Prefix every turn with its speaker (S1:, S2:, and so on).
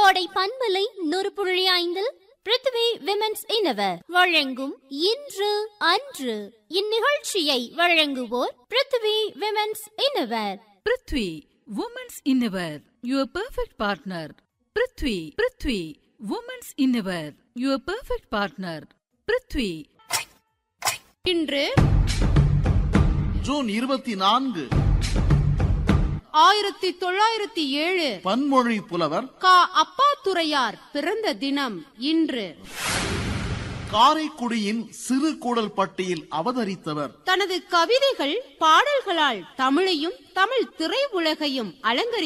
S1: கோடை பண்பலை நூறு புள்ளி ஐந்தில் பிருத்வி விமென்ஸ் இனவர் வழங்கும் இன்று அன்று இந்நிகழ்ச்சியை வழங்குவோர் Prithvi women's innerwear
S2: Prithvi women's innerwear your perfect partner Prithvi Prithvi women's innerwear your perfect partner Prithvi
S3: இன்று
S4: ஜூன் இருபத்தி நான்கு
S3: ஆயிரத்தி தொள்ளாயிரத்தி ஏழு
S4: பன்மொழி புலவர்
S3: கா அப்பாத்துரையார் பிறந்த தினம் இன்று
S4: காரைக்குடியின் சிறு கூடல் பட்டியில் அவதரித்தவர்
S3: தனது கவிதைகள் பாடல்களால் தமிழையும் தமிழ் திரையுலகையும் அலங்கரி